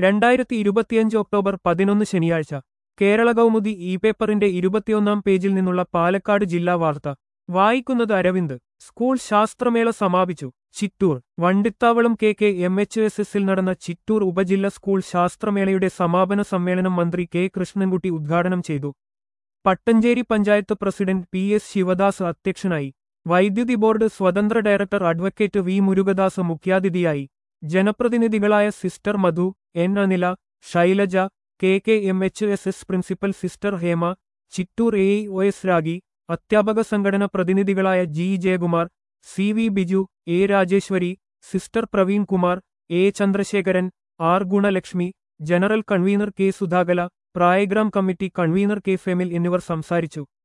രണ്ടായിരത്തി ഇരുപത്തിയഞ്ച് ഒക്ടോബർ പതിനൊന്ന് ശനിയാഴ്ച കേരള കൗമുദി ഇ പേപ്പറിന്റെ ഇരുപത്തിയൊന്നാം പേജിൽ നിന്നുള്ള പാലക്കാട് ജില്ലാ വാർത്ത വായിക്കുന്നത് അരവിന്ദ് സ്കൂൾ ശാസ്ത്രമേള സമാപിച്ചു Chittur Vandithavalam K K M H S എസിൽ നടന്ന ചിറ്റൂർ ഉപജില്ല സ്കൂൾ ശാസ്ത്രമേളയുടെ സമാപന സമ്മേളനം മന്ത്രി കെ കൃഷ്ണൻകുട്ടി ഉദ്ഘാടനം ചെയ്തു Pattanchery panchayat president P S Sivadas അധ്യക്ഷനായി വൈദ്യുതി ബോർഡ് സ്വതന്ത്ര ഡയറക്ടർ അഡ്വക്കേറ്റ് വി മുരുകദാസ് മുഖ്യാതിഥിയായി ജനപ്രതിനിധികളായ sister Madhu N Anila Shailaja K K M H S S principal sister Hema Chittur A O S Ragi അധ്യാപക സംഘടന പ്രതിനിധികളായ G Jayakumar C V Biju A Rajeswari sister Praveen Kumar A Chandrasekharan R Gunalakshmi general convener K Sudhakala programme committee convener K Femil എന്നിവർ സംസാരിച്ചു